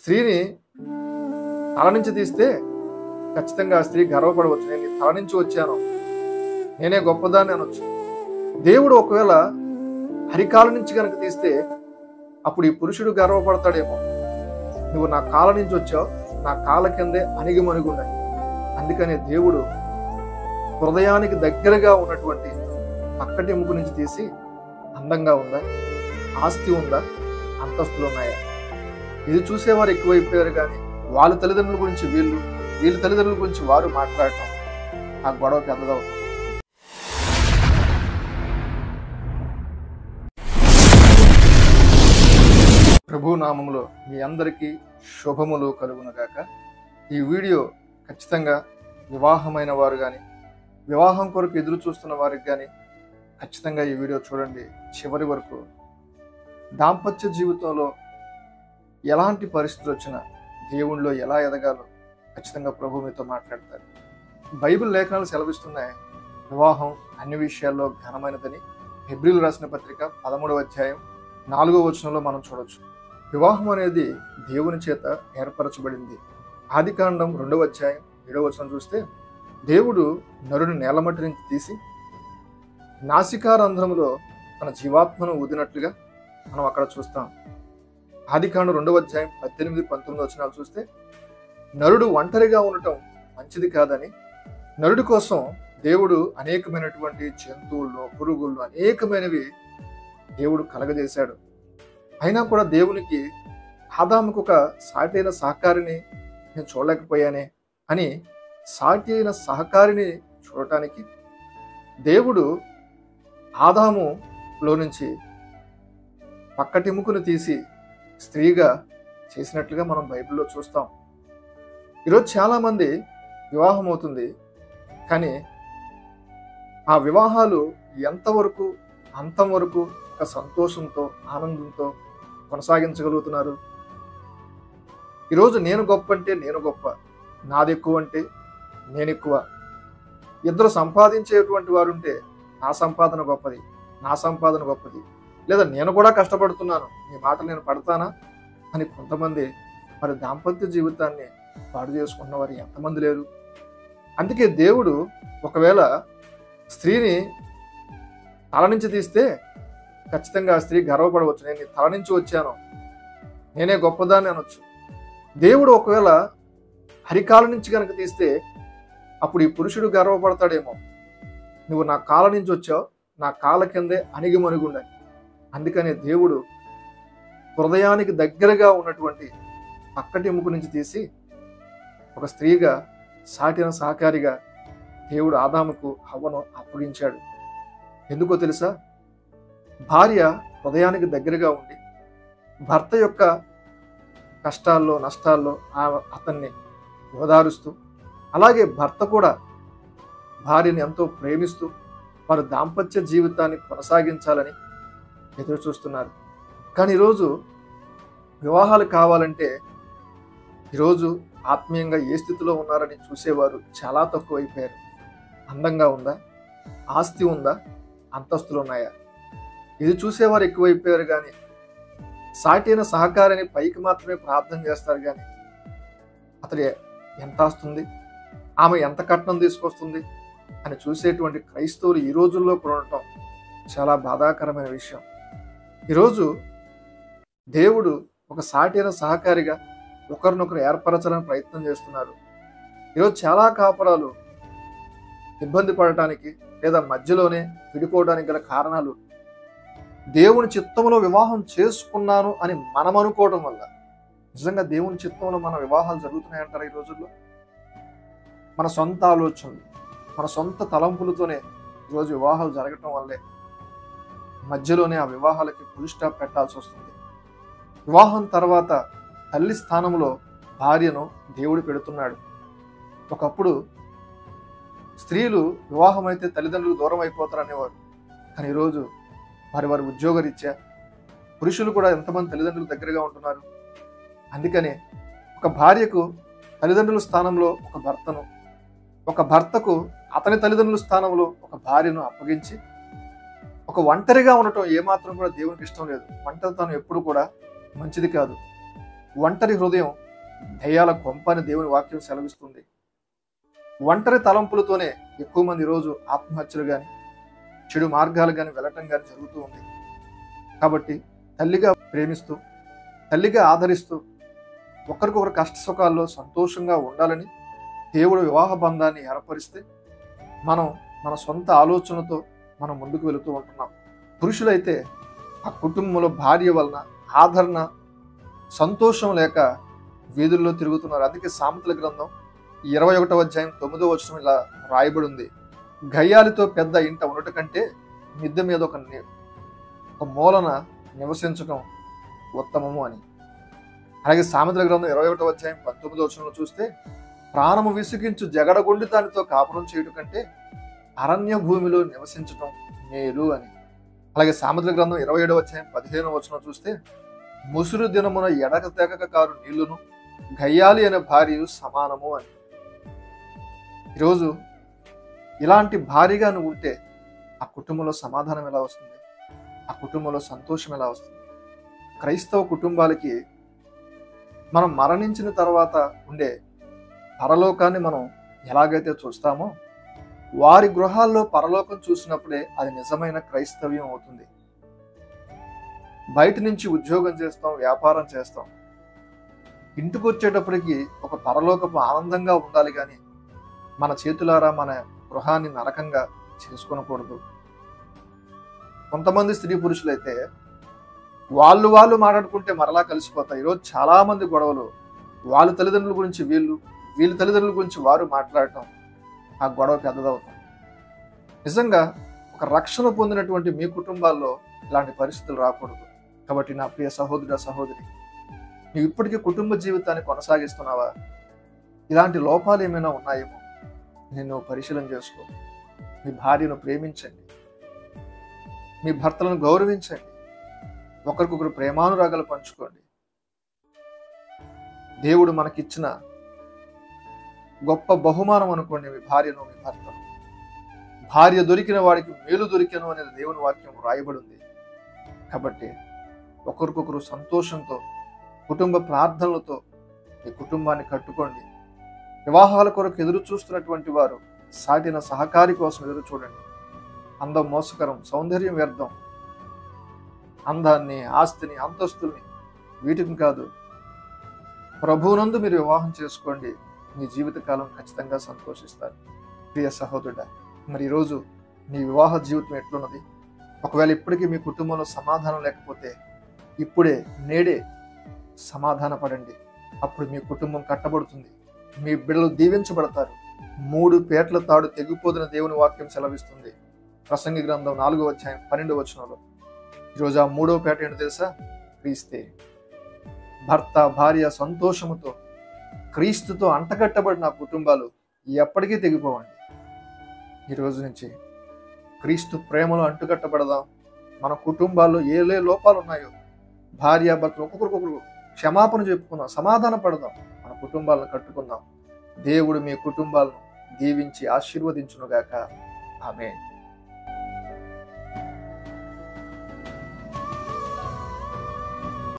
స్త్రీని తల నుంచి తీస్తే ఖచ్చితంగా ఆ స్త్రీ గర్వపడవచ్చు నేను నీ తల నుంచి వచ్చాను నేనే గొప్పదాన్ని అనొచ్చు దేవుడు ఒకవేళ హరికాల నుంచి కనుక తీస్తే అప్పుడు ఈ పురుషుడు గర్వపడతాడేమో నువ్వు నా కాల నుంచి వచ్చావు నా కాల కిందే అణిగి మణిగున్నాయి అందుకనే దేవుడు హృదయానికి దగ్గరగా ఉన్నటువంటి పక్కటి ఎముక నుంచి తీసి అందంగా ఉందా ఆస్తి ఉందా అంతస్తులు ఉన్నాయా ఇది చూసేవారు ఎక్కువైపోయారు కానీ వాళ్ళ తల్లిదండ్రుల గురించి వీళ్ళు వీళ్ళ తల్లిదండ్రుల గురించి వారు మాట్లాడటం ఆ గొడవ పెద్దగా అవుతుంది ప్రభు నామములో మీ అందరికీ శుభములు కలుగునగాక ఈ వీడియో ఖచ్చితంగా వివాహమైన వారు కానీ వివాహం కొరకు ఎదురు చూస్తున్న వారికి కానీ ఖచ్చితంగా ఈ వీడియో చూడండి చివరి వరకు దాంపత్య జీవితంలో ఎలాంటి పరిస్థితులు వచ్చినా దేవుణ్ణిలో ఎలా ఎదగాలో ఖచ్చితంగా ప్రభు మీతో మాట్లాడతారు బైబిల్ లేఖనాలు సెలవిస్తున్నాయి వివాహం అన్ని విషయాల్లో ఘనమైనదని హెబ్రిల్ రాసిన పత్రిక పదమూడవ అధ్యాయం నాలుగో వచనంలో మనం చూడొచ్చు వివాహం అనేది దేవుని చేత ఏర్పరచబడింది ఆది కాండం రెండవ అధ్యాయం ఏడవ వచనం చూస్తే దేవుడు నరుని నేలమట్టి నుంచి తీసి నాసికారంధ్రములో తన జీవాత్మను ఊదినట్లుగా మనం అక్కడ చూస్తాం ఆది కాండం రెండవ అధ్యాయం పద్దెనిమిది పంతొమ్మిది వచనాలు చూస్తే నరుడు ఒంటరిగా ఉండటం మంచిది కాదని నరుడి కోసం దేవుడు అనేకమైనటువంటి జంతువుల్లో పురుగుల్లో అనేకమైనవి దేవుడు కలగజేశాడు అయినా కూడా దేవునికి ఆదాముకు ఒక సాటైన సహకారిని నేను చూడలేకపోయానే అని సాటి అయిన సహకారిని చూడటానికి దేవుడు ఆదాములో నుంచి పక్కటిముకును తీసి స్త్రీగా చేసినట్లుగా మనం బైబిల్లో చూస్తాం ఈరోజు చాలామంది వివాహం అవుతుంది కానీ ఆ వివాహాలు ఎంతవరకు అంతం వరకు ఒక సంతోషంతో ఆనందంతో కొనసాగించగలుగుతున్నారు ఈరోజు నేను గొప్ప అంటే నేను గొప్ప నాది ఎక్కువ అంటే నేను ఎక్కువ ఇద్దరు సంపాదించేటువంటి వారు ఉంటే నా సంపాదన గొప్పది నా సంపాదన గొప్పది లేదా నేను కూడా కష్టపడుతున్నాను మీ మాట నేను పడతానా అని కొంతమంది మరి దాంపత్య జీవితాన్ని పాడు చేసుకున్న వారు ఎంతమంది లేరు అందుకే దేవుడు ఒకవేళ స్త్రీని తల నుంచి తీస్తే ఖచ్చితంగా ఆ స్త్రీ గర్వపడవచ్చు నేను నీ తల నుంచి వచ్చాను నేనే గొప్పదాన్ని అనొచ్చు దేవుడు ఒకవేళ హరికాల నుంచి కనుక తీస్తే అప్పుడు ఈ పురుషుడు గర్వపడతాడేమో నువ్వు నా కాల నుంచి వచ్చావు నా కాల కిందే అణిగి మణిగుండాలి అందుకనే దేవుడు హృదయానికి దగ్గరగా ఉన్నటువంటి పక్కటి ఎముక నుంచి తీసి ఒక స్త్రీగా సాటిన సహకారిగా దేవుడు ఆదాముకు హవ్వను అప్పగించాడు ఎందుకో తెలుసా భార్య హృదయానికి దగ్గరగా ఉండి భర్త యొక్క కష్టాల్లో నష్టాల్లో ఆ అతన్ని ఓదారుస్తూ అలాగే భర్త కూడా భార్యని ఎంతో ప్రేమిస్తూ వారు దాంపత్య జీవితాన్ని కొనసాగించాలని ఎదురు చూస్తున్నారు కానీ ఈరోజు వివాహాలు కావాలంటే ఈరోజు ఆత్మీయంగా ఏ స్థితిలో ఉన్నారని చూసేవారు చాలా తక్కువైపోయారు అందంగా ఉందా ఆస్తి ఉందా అంతస్తులు ఉన్నాయా ఇది చూసేవారు ఎక్కువైపోయారు కానీ సాటైన సహకారిని పైకి మాత్రమే ప్రార్థన చేస్తారు కానీ అతడు ఎంత వస్తుంది ఆమె ఎంత కట్నం తీసుకొస్తుంది అని చూసేటువంటి క్రైస్తవులు ఈ రోజుల్లో కూడా ఉండటం చాలా బాధాకరమైన విషయం ఈరోజు దేవుడు ఒక సాటైన సహకారిగా ఒకరినొకరు ఏర్పరచాలని ప్రయత్నం చేస్తున్నారు ఈరోజు చాలా కాపురాలు ఇబ్బంది పడటానికి లేదా మధ్యలోనే విడిపోవడానికి గల కారణాలు దేవుని చిత్తంలో వివాహం చేసుకున్నాను అని మనం అనుకోవడం వల్ల నిజంగా దేవుని చిత్తంలో మన వివాహాలు జరుగుతున్నాయంటారా ఈ రోజుల్లో మన సొంత ఆలోచనలు మన సొంత తలంపులతోనే ఈరోజు వివాహాలు జరగటం వల్లే మధ్యలోనే ఆ వివాహాలకి ఫుల్ స్టాప్ పెట్టాల్సి వస్తుంది వివాహం తర్వాత తల్లి స్థానంలో భార్యను దేవుడు పెడుతున్నాడు ఒకప్పుడు స్త్రీలు వివాహం అయితే తల్లిదండ్రులు దూరం అయిపోతారు అనేవారు కానీ ఈరోజు వారి వారి ఉద్యోగరీత్యా పురుషులు కూడా ఎంతమంది తల్లిదండ్రులు దగ్గరగా ఉంటున్నారు అందుకనే ఒక భార్యకు తల్లిదండ్రుల స్థానంలో ఒక భర్తను ఒక భర్తకు అతని తల్లిదండ్రుల స్థానంలో ఒక భార్యను అప్పగించి ఒక ఒంటరిగా ఉండటం ఏమాత్రం కూడా దేవునికి ఇష్టం లేదు ఒంటరితనం ఎప్పుడు కూడా మంచిది కాదు ఒంటరి హృదయం దయ్యాల కొంప అని దేవుని వాక్యం సెలవిస్తుంది ఒంటరి తలంపులతోనే ఎక్కువ మంది ఈరోజు ఆత్మహత్యలు కానీ చెడు మార్గాలు కానీ వెళ్ళటం కానీ జరుగుతూ ఉంది కాబట్టి తల్లిగా ప్రేమిస్తూ తల్లిగా ఆదరిస్తూ ఒకరికొకరు కష్ట సుఖాల్లో సంతోషంగా ఉండాలని దేవుడు వివాహ బంధాన్ని ఏర్పరిస్తే మనం మన సొంత ఆలోచనతో మనం ముందుకు వెళుతూ ఉంటున్నాం పురుషులైతే ఆ కుటుంబంలో భార్య వలన ఆదరణ సంతోషం లేక వీధుల్లో తిరుగుతున్నారు అందుకే సామెతల గ్రంథం ఇరవై ఒకటో అధ్యాయం తొమ్మిదో వచనం ఇలా రాయబడి ఉంది గయ్యాలితో పెద్ద ఇంట ఉండట కంటే మిద్దె మీద ఒక ని- ఒక మూలన నివసించడం ఉత్తమము అని అలాగే సామెతల గ్రంథం ఇరవై ఒకటో అధ్యాయం పంతొమ్మిదో వచనంలో చూస్తే ప్రాణము విసిగించు జగడగొండి దానితో కాపురం చేయడం కంటే అరణ్య భూమిలో నివసించడం మేలు అని అలాగే సామెతల గ్రంథం ఇరవై ఏడవ అధ్యాయం పదిహేను వచనం చూస్తే ముసురు దినమున ఎడక తెగక కారు నీళ్లును గయ్యాలి అనే భార్య సమానము అని ఈరోజు ఇలాంటి భార్యగా నువ్వు ఉంటే ఆ కుటుంబంలో సమాధానం ఎలా వస్తుంది ఆ కుటుంబంలో సంతోషం ఎలా వస్తుంది క్రైస్తవ కుటుంబాలకి మనం మరణించిన తర్వాత ఉండే పరలోకాన్ని మనం ఎలాగైతే చూస్తామో వారి గృహాల్లో పరలోకం చూసినప్పుడే అది నిజమైన క్రైస్తవ్యం అవుతుంది బయట నుంచి ఉద్యోగం చేస్తాం వ్యాపారం చేస్తాం ఇంటికి వచ్చేటప్పటికి ఒక పరలోకపు ఆనందంగా ఉండాలి కానీ మన చేతులారా మన గృహాన్ని నరకంగా చేసుకొనకూడదు కొంతమంది స్త్రీ పురుషులైతే వాళ్ళు వాళ్ళు మాట్లాడుకుంటే మరలా కలిసిపోతాయి ఈరోజు చాలా మంది గొడవలు వాళ్ళ తల్లిదండ్రుల గురించి వీళ్ళు వీళ్ళ తల్లిదండ్రుల గురించి వారు మాట్లాడటం ఆ గొడవ పెద్దదవుతుంది నిజంగా ఒక రక్షణ పొందినటువంటి మీ కుటుంబాల్లో ఇలాంటి పరిస్థితులు రాకూడదు కాబట్టి నా ప్రియ సహోదర సహోదరి నువ్వు ఇప్పటికీ కుటుంబ జీవితాన్ని కొనసాగిస్తున్నావా ఇలాంటి లోపాలు ఏమైనా ఉన్నాయేమో నిన్ను పరిశీలన చేసుకో మీ భార్యను ప్రేమించండి మీ భర్తలను గౌరవించండి ఒకరికొకరు ప్రేమానురాగాలు పంచుకోండి దేవుడు మనకిచ్చిన గొప్ప బహుమానం అనుకోండి మీ భార్యను మీ భర్తను భార్య దొరికిన వాడికి మేలు దొరికెను అనేది దేవుని వాక్యం రాయబడి ఉంది కాబట్టి ఒకరికొకరు సంతోషంతో కుటుంబ ప్రార్థనలతో మీ కుటుంబాన్ని కట్టుకోండి వివాహాల కొరకు ఎదురు చూస్తున్నటువంటి వారు సాటిన సహకారి కోసం ఎదురు చూడండి అందం మోసకరం సౌందర్యం వ్యర్థం అందాన్ని ఆస్తిని అంతస్తుల్ని వీటిని కాదు ప్రభువునందు మీరు వివాహం చేసుకోండి మీ జీవితకాలం ఖచ్చితంగా సంతోషిస్తారు ప్రియ సహోదరుడా మరి ఈరోజు మీ వివాహ జీవితం ఎట్లున్నది ఒకవేళ ఇప్పటికీ మీ కుటుంబంలో సమాధానం లేకపోతే ఇప్పుడే నేడే సమాధాన పడండి అప్పుడు మీ కుటుంబం కట్టబడుతుంది మీ బిడ్డలు దీవించబడతారు మూడు పేట్ల తాడు తెగిపోదిన దేవుని వాక్యం సెలవిస్తుంది ప్రసంగి గ్రంథం నాలుగో అధ్యాయం పన్నెండు వచనంలో ఈరోజు ఆ మూడో పేట ఏంటో తెలుసా క్రీస్తే భర్త భార్య సంతోషముతో క్రీస్తుతో అంటగట్టబడిన కుటుంబాలు ఎప్పటికీ తెగిపోవండి ఈ రోజు నుంచి క్రీస్తు ప్రేమలో అంటుకట్టబడదాం మన కుటుంబాల్లో ఏ లే లోపాలు ఉన్నాయో భార్య భర్తలు ఒక్కొక్కరికొకరు క్షమాపణ చెప్పుకుందాం సమాధాన పడదాం మన కుటుంబాలను కట్టుకుందాం దేవుడు మీ కుటుంబాలను దీవించి ఆశీర్వదించునుగాక ఆమె